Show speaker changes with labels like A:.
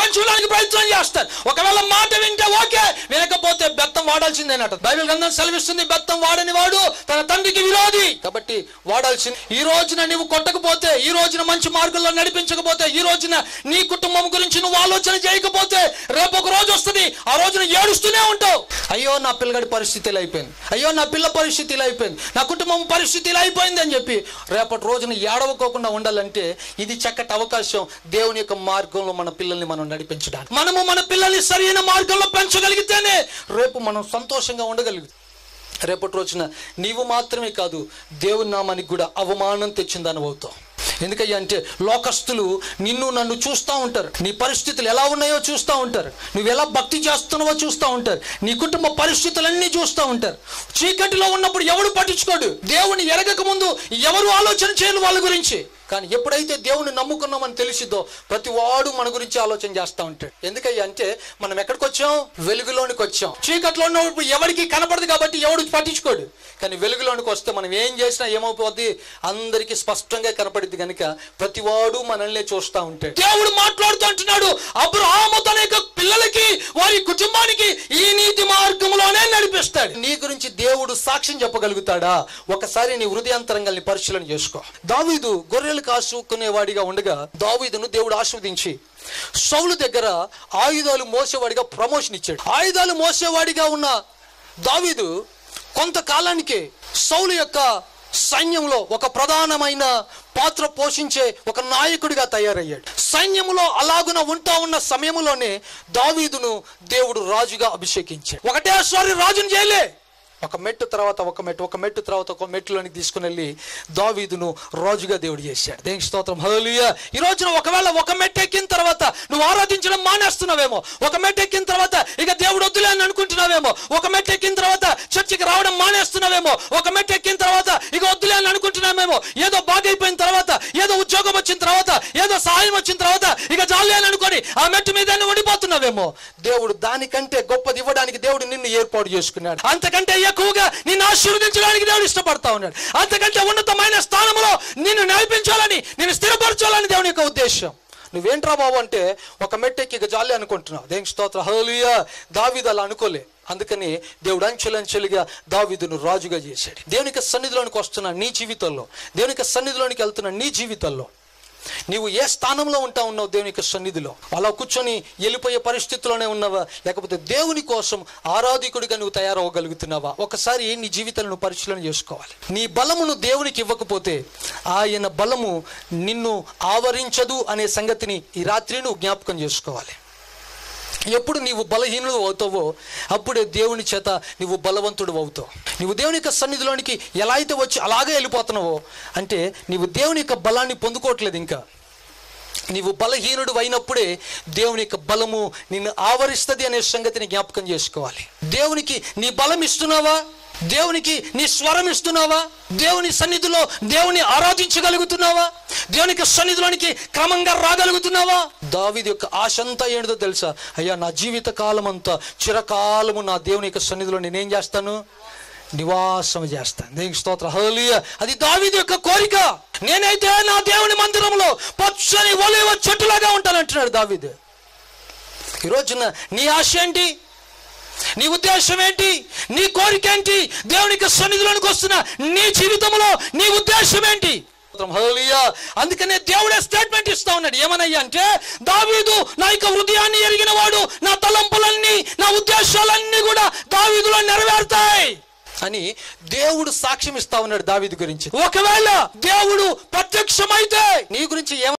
A: పెంచుకోవడానికి ప్రయత్నం చేస్తారు ఒకవేళ మాట వింటే ఓకే వినకపోతే బెత్తం వాడాల్సిందేనట బైబిల్ గ్రంథం సెలవిస్తుంది బెత్తం వాడని వాడు తన తండ్రికి విరోధి కాబట్టి వాడాల్సింది ఈ రోజున నువ్వు కొట్టకపోతే ఈ రోజున మంచి మార్గంలో నడిపించకపోతే ఈ రోజున నీ కుటుంబం గురించి నువ్వు ఆలోచన చేయకపోతే రేపు ఒక రోజు వస్తుంది ఆ రోజున ఏడుస్తూనే ఉంటావు అయ్యో నా పిల్లగాడి పరిస్థితి ఇలా అయిపోయింది అయ్యో నా పిల్ల పరిస్థితి ఇలా అయిపోయింది నా కుటుంబం పరిస్థితి ఇలా అయిపోయింది అని చెప్పి రేపటి రోజున ఏడవకోకుండా ఉండాలంటే ఇది చక్కటి అవకాశం దేవుని యొక్క మార్గంలో మన పిల్లల్ని మనం నడిపించడానికి మనము మన పిల్లల్ని సరైన మార్గంలో పెంచగలిగితేనే రేపు మనం సంతోషంగా ఉండగలుగుతాం రేపటి రోజున నీవు మాత్రమే కాదు దేవుని నామానికి కూడా అవమానం తెచ్చిందని అవుతావు ఎందుకయ్యా అంటే లోకస్తులు నిన్ను నన్ను చూస్తూ ఉంటారు నీ పరిస్థితులు ఎలా ఉన్నాయో చూస్తూ ఉంటారు నువ్వు ఎలా భక్తి చేస్తున్నావో చూస్తూ ఉంటారు నీ కుటుంబ పరిస్థితులన్నీ చూస్తూ ఉంటారు చీకటిలో ఉన్నప్పుడు ఎవడు పట్టించుకోడు దేవుని ఎరగక ముందు ఎవరు ఆలోచన చేయరు వాళ్ళ గురించి కానీ ఎప్పుడైతే దేవుని నమ్ముకున్నామని తెలిసిద్దో ప్రతి వాడు మన గురించి ఆలోచన చేస్తూ ఉంటాడు ఎందుకయ్యా అంటే మనం ఎక్కడికి వచ్చాం వెలుగులోనికి వచ్చాం చీకట్లో ఉన్నప్పుడు ఎవరికి కనపడదు కాబట్టి ఎవడు పట్టించుకోడు కానీ వెలుగులోనికి వస్తే మనం ఏం చేసినా ఏమైపోద్ది అందరికీ స్పష్టంగా కనపడింది కనుక ప్రతి వాడు మనల్ని చూస్తూ ఉంటాడు దేవుడు మాట్లాడుతూ అంటున్నాడు అబ్రహాము తన యొక్క పిల్లలకి వారి కుటుంబానికి ఈ నీతి మార్గంలోనే నడిపిస్తాడు నీ గురించి దేవుడు సాక్ష్యం చెప్పగలుగుతాడా ఒకసారి నీ హృదయాంతరంగాల్ని పరిశీలన చేసుకో దావీదు గొర్రెలు కాసుకునేవాడిగా ఉండగా దావీదును దేవుడు ఆస్వాదించి సౌలు దగ్గర ఆయుధాలు మోసేవాడిగా ప్రమోషన్ ఇచ్చాడు ఆయుధాలు మోసేవాడిగా ఉన్న దావీదు కొంతకాలానికి సౌలు యొక్క సైన్యంలో ఒక ప్రధానమైన పాత్ర పోషించే ఒక నాయకుడిగా తయారయ్యాడు సైన్యంలో అలాగున ఉంటా ఉన్న సమయంలోనే దావీదును దేవుడు రాజుగా అభిషేకించాడు ఒకటేసారి రాజును చేయలే ఒక మెట్టు తర్వాత ఒక మెట్టు ఒక మెట్టు తర్వాత ఒక మెట్టులోనికి తీసుకుని వెళ్ళి దావీదును రాజుగా దేవుడు చేశాడు దేనికి స్తోత్రం హల్లెలూయా ఈ రోజున ఒకవేళ ఒక మెట్టు ఎక్కిన తర్వాత నువ్వు ఆరాధించడం మానేస్తున్నావేమో ఒక మెట్టు ఎక్కిన తర్వాత ఇక దేవుడు వద్దులే అని అనుకుంటున్నావేమో ఒక మెట్టు ఎక్కిన తర్వాత చర్చికి రావడం మానేస్తున్నావేమో ఒక మెట్టు ఎక్కిన తర్వాత ఇక వద్దులే అని అనుకుంటున్నామేమో ఏదో బాగైపోయిన తర్వాత ఏదో ఉద్యోగం వచ్చిన తర్వాత ఏదో సహాయం వచ్చిన తర్వాత ఇక జాలి అని అనుకొని ఆ మెట్టు మీద ఉండిపోతున్నావేమో దేవుడు దానికంటే గొప్పది ఇవ్వడానికి దేవుడు నిన్ను ఏర్పాటు చేసుకున్నాడు అంతకంటే ఎక్కువగా నిన్ను ఆశీర్వదించడానికి దేవుడు ఇష్టపడతా ఉన్నాడు అంతకంటే ఉన్నతమైన స్థానంలో నిన్ను నడిపించాలని నిన్ను స్థిరపరచాలని దేవుని యొక్క ఉద్దేశం నువ్వేంట్రా బాబు అంటే ఒక మెట్టెక్కి ఇక జాలి అనుకుంటున్నావు దేవుని స్తోత్ర హలోలియా దావీదు అలా అనుకోలే అందుకని దేవుడు అంచెలంచెలుగా దావీదును రాజుగా చేశాడు దేవునికి సన్నిధిలోనికి వస్తున్న నీ జీవితంలో దేవునికి సన్నిధిలోనికి వెళ్తున్న నీ జీవితంలో నీవు ఏ స్థానంలో ఉంటా ఉన్నావు దేవుని యొక్క సన్నిధిలో అలా కూర్చొని వెళ్ళిపోయే పరిస్థితిలోనే ఉన్నావా లేకపోతే దేవుని కోసం ఆరాధికుడిగా నువ్వు తయారవ్వగలుగుతున్నావా ఒకసారి నీ జీవితాలను నువ్వు పరిశీలన చేసుకోవాలి నీ బలమును దేవునికి ఇవ్వకపోతే ఆయన బలము నిన్ను ఆవరించదు అనే సంగతిని ఈ రాత్రి నువ్వు జ్ఞాపకం చేసుకోవాలి ఎప్పుడు నీవు బలహీనుడు అవుతావో అప్పుడే దేవుని చేత నీవు బలవంతుడు అవుతావు నీవు దేవుని యొక్క సన్నిధిలోనికి ఎలా అయితే వచ్చి అలాగే వెళ్ళిపోతున్నావో అంటే నీవు దేవుని యొక్క బలాన్ని పొందుకోవట్లేదు ఇంకా నీవు బలహీనుడు అయినప్పుడే దేవుని యొక్క బలము నిన్ను ఆవరిస్తుంది అనే సంగతిని జ్ఞాపకం చేసుకోవాలి దేవునికి నీ బలం ఇస్తున్నావా దేవునికి నీ స్వరం ఇస్తున్నావా దేవుని సన్నిధిలో దేవుని ఆరాధించగలుగుతున్నావా దేవునికి సన్నిధిలోనికి క్రమంగా రాగలుగుతున్నావా దావిది యొక్క ఆశ అంతా ఏంటో తెలుసా అయ్యా నా జీవిత కాలం అంతా చిరకాలము నా దేవుని యొక్క సన్నిధిలో నేనేం చేస్తాను నివాసం చేస్తాను దేవునికి స్తోత్ర హల్లెలూయా అది దావీదు యొక్క కోరిక నేనైతే నా దేవుని మందిరంలో పచ్చని ఒలివ చెట్టులాగా ఉంటానంటున్నాడు దావీదు ఈ రోజున నీ ఆశ ఏంటి నీ ఉద్దేశం ఏంటి నీ కోరిక ఏంటి దేవునికి సన్నిధిలోనికి వస్తున్న నీ జీవితంలో నీ ఉద్దేశం ఏంటి హల్లెలూయా. అందుకనే దేవుడే స్టేట్మెంట్ ఇస్తా ఉన్నాడు ఏమనయ్యా అంటే దావీదు నా యొక్క హృదయాన్ని ఎరిగిన వాడు నా తలంపులన్నీ నా ఉద్దేశాలన్నీ కూడా దావీదులో నెరవేరుతాయి అని దేవుడు సాక్ష్యం ఇస్తా ఉన్నాడు దావీదు గురించి ఒకవేళ దేవుడు ప్రత్యక్షమైతే నీ గురించి ఏమ